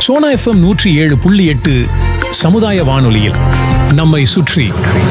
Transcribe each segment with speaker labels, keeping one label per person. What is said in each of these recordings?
Speaker 1: Sona FM நூற்றி ஏழு புள்ளி எட்டு சமுதாய வானொலியில் நம்மை சுற்றி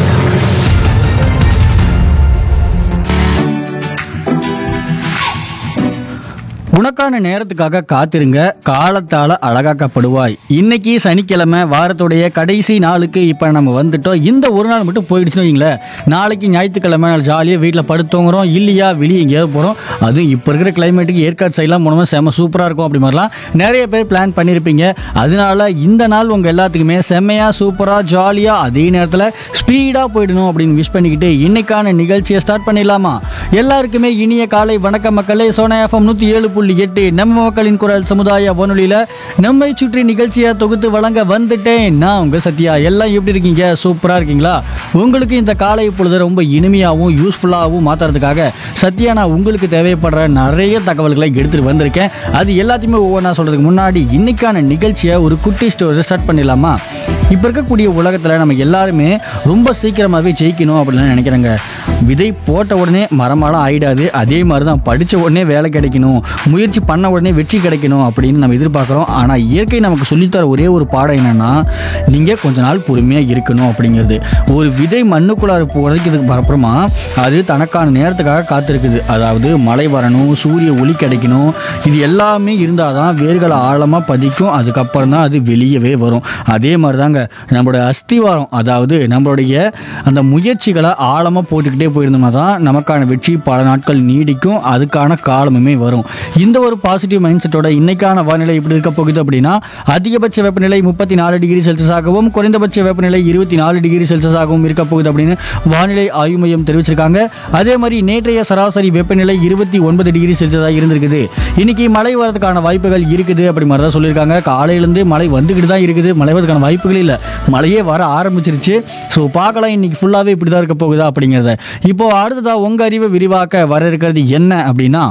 Speaker 2: உனக்கான நேரத்துக்காக காத்திருங்க காலத்தால அழகாக்கப்படுவாய் இன்னைக்கு சனிக்கிழமை வாரத்துடைய கடைசி நாளுக்கு இப்போ நம்ம வந்துட்டோம் இந்த ஒரு நாள் மட்டும் போயிடுச்சுன்னு வைங்களேன் நாளைக்கு ஞாயிற்றுக்கிழமை நாள் ஜாலியாக வீட்டில் படுத்தோங்கிறோம் இல்லையா வெளியே எங்கேயாவது போகிறோம் அதுவும் இப்போ இருக்கிற கிளைமேட்டுக்கு ஏற்காடு சைட்லாம் போனோம் செம்ம சூப்பராக இருக்கும் அப்படி மாதிரிலாம் நிறைய பேர் பிளான் பண்ணியிருப்பீங்க அதனால இந்த நாள் உங்கள் எல்லாத்துக்குமே செம்மையாக சூப்பராக ஜாலியாக அதே நேரத்தில் ஸ்பீடாக போயிடணும் அப்படின்னு விஷ் பண்ணிக்கிட்டு இன்னைக்கான நிகழ்ச்சியை ஸ்டார்ட் பண்ணிடலாமா எல்லாருக்குமே இனிய காலை வணக்க மக்களே சோனா எஃப்எம் நூற்றி ஏழு புள்ளி எட்டு நம்ம மக்களின் குரல் சமுதாய வானொலியில் நம்மை சுற்றி நிகழ்ச்சியை தொகுத்து வழங்க வந்துட்டேன் நான் உங்கள் சத்யா எல்லாம் எப்படி இருக்கீங்க சூப்பராக இருக்கீங்களா உங்களுக்கு இந்த காலை பொழுது ரொம்ப இனிமையாகவும் யூஸ்ஃபுல்லாகவும் மாற்றுறதுக்காக சத்யா நான் உங்களுக்கு தேவைப்படுற நிறைய தகவல்களை எடுத்துகிட்டு வந்திருக்கேன் அது எல்லாத்தையுமே ஒவ்வொன்றா சொல்கிறதுக்கு முன்னாடி இன்னைக்கான நிகழ்ச்சியை ஒரு குட்டி ஸ்டோரி ஸ்டார்ட் பண்ணிடலாமா இப்போ இருக்கக்கூடிய உலகத்தில் நம்ம எல்லாருமே ரொம்ப சீக்கிரமாகவே ஜெயிக்கணும் அப்படின்னு நினைக்கிறேங்க விதை போட்ட உடனே மரமாலாம் ஆயிடாது அதே மாதிரி தான் படித்த உடனே வேலை கிடைக்கணும் முயற்சி பண்ண உடனே வெற்றி கிடைக்கணும் அப்படின்னு நம்ம எதிர்பார்க்குறோம் ஆனால் இயற்கை நமக்கு சொல்லித்தர ஒரே ஒரு பாடம் என்னன்னா நீங்கள் கொஞ்ச நாள் பொறுமையாக இருக்கணும் அப்படிங்கிறது ஒரு விதை மண்ணுக்குள்ளார போகிறதுக்கு இதுக்கு அப்புறமா அது தனக்கான நேரத்துக்காக காத்திருக்குது அதாவது மழை வரணும் சூரிய ஒளி கிடைக்கணும் இது எல்லாமே இருந்தால் தான் வேர்களை ஆழமாக பதிக்கும் அதுக்கப்புறம் தான் அது வெளியவே வரும் அதே மாதிரி தாங்க நம்மளோட அஸ்திவாரம் அதாவது நம்மளுடைய அந்த முயற்சிகளை ஆழமாக போட்டுக்கிட்டே போயிருந்தோம்னா தான் நமக்கான வெற்றி பல நாட்கள் நீடிக்கும் அதுக்கான காலமுமே வரும் இந்த ஒரு பாசிட்டிவ் மைண்ட் செட்டோட இன்னைக்கான வானிலை எப்படி இருக்க போகுது அப்படின்னா அதிகபட்ச வெப்பநிலை முப்பத்தி நாலு டிகிரி செல்சியஸாகவும் குறைந்தபட்ச வெப்பநிலை இருபத்தி நாலு டிகிரி செல்சியஸாகவும் இருக்க போகுது அப்படின்னு வானிலை ஆய்வு மையம் தெரிவிச்சிருக்காங்க அதே மாதிரி நேற்றைய சராசரி வெப்பநிலை இருபத்தி ஒன்பது டிகிரி செல்சியஸாக இருந்திருக்குது இன்னைக்கு மழை வரதுக்கான வாய்ப்புகள் இருக்குது அப்படி மாதிரி தான் சொல்லியிருக்காங்க காலையிலேருந்து மழை வந்துக்கிட்டு தான் இருக்குது மழை வரதுக்கான வாய்ப்புகள் இல்லை மழையே வர ஆரம்பிச்சிருச்சு ஸோ பார்க்கலாம் இன்னைக்கு ஃபுல்லாகவே இப்படி தான் இருக்க போகுதா அப்படிங்கிறத இப்போ அடுத்ததா உங்கள் அறிவை விரிவாக்க வர இருக்கிறது என்ன அப்படின்னா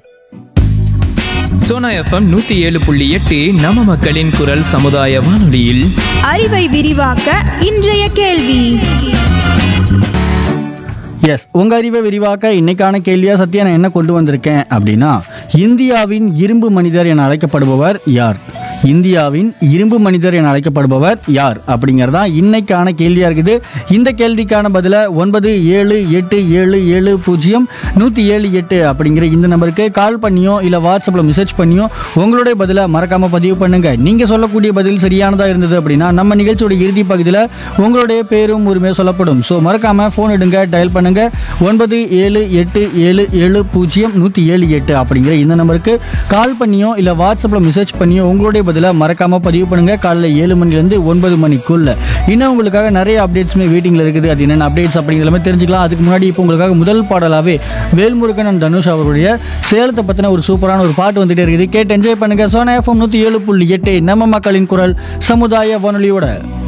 Speaker 3: சோனா எஃப்எம் நூத்தி ஏழு புள்ளி எட்டு நம்ம மக்களின் குரல் சமுதாய வானொலியில்
Speaker 4: அறிவை விரிவாக்க இன்றைய கேள்வி
Speaker 2: எஸ் உங்கள் அறிவை விரிவாக்க இன்னைக்கான கேள்வியாக சத்யா நான் என்ன கொண்டு வந்திருக்கேன் அப்படின்னா இந்தியாவின் இரும்பு மனிதர் என அழைக்கப்படுபவர் யார் இந்தியாவின் இரும்பு மனிதர் என அழைக்கப்படுபவர் யார் அப்படிங்கிறதா இன்னைக்கான கேள்வியாக இருக்குது இந்த கேள்விக்கான பதிலை ஒன்பது ஏழு எட்டு ஏழு ஏழு பூஜ்ஜியம் நூற்றி ஏழு எட்டு அப்படிங்கிற இந்த நம்பருக்கு கால் பண்ணியோ இல்லை வாட்ஸ்அப்பில் மெசேஜ் பண்ணியோ உங்களுடைய பதிலை மறக்காமல் பதிவு பண்ணுங்க நீங்கள் சொல்லக்கூடிய பதில் சரியானதாக இருந்தது அப்படின்னா நம்ம நிகழ்ச்சியோட இறுதி பகுதியில் உங்களுடைய பேரும் உரிமையாக சொல்லப்படும் ஸோ மறக்காமல் ஃபோன் எடுங்க டயல் பண்ணுங்க ஒன்பது ஏழு எட்டு ஏழு ஏழு பூஜ்ஜியம் நூற்றி ஏழு எட்டு அப்படிங்கிற இந்த நம்பருக்கு கால் பண்ணியோ இல்லை வாட்ஸ்அப்பில் மெசேஜ் பண்ணியோ உங்களுடைய பதிலை மறக்காமல் பதிவு பண்ணுங்க காலைல ஏழு மணிலேருந்து ஒன்பது மணிக்குள்ள இன்னும் உங்களுக்காக நிறைய அப்டேட்ஸுமே வெயிட்டிங்கில் இருக்குது அது என்னென்ன அப்டேட்ஸ் அப்படிங்கிற எல்லாமே தெரிஞ்சுக்கலாம் அதுக்கு முன்னாடி இப்போ உங்களுக்காக முதல் பாடலாகவே வேல்முருகன் அண்ட் தனுஷ் அவருடைய சேலத்தை பற்றின ஒரு சூப்பரான ஒரு பாட்டு வந்துட்டே இருக்குது கேட்டு என்ஜாய் பண்ணுங்க சோனா எஃப்எம் நூற்றி ஏழு புள்ளி எட்டு நம்ம மக்களின் குரல் சமுதாய வானொலியோட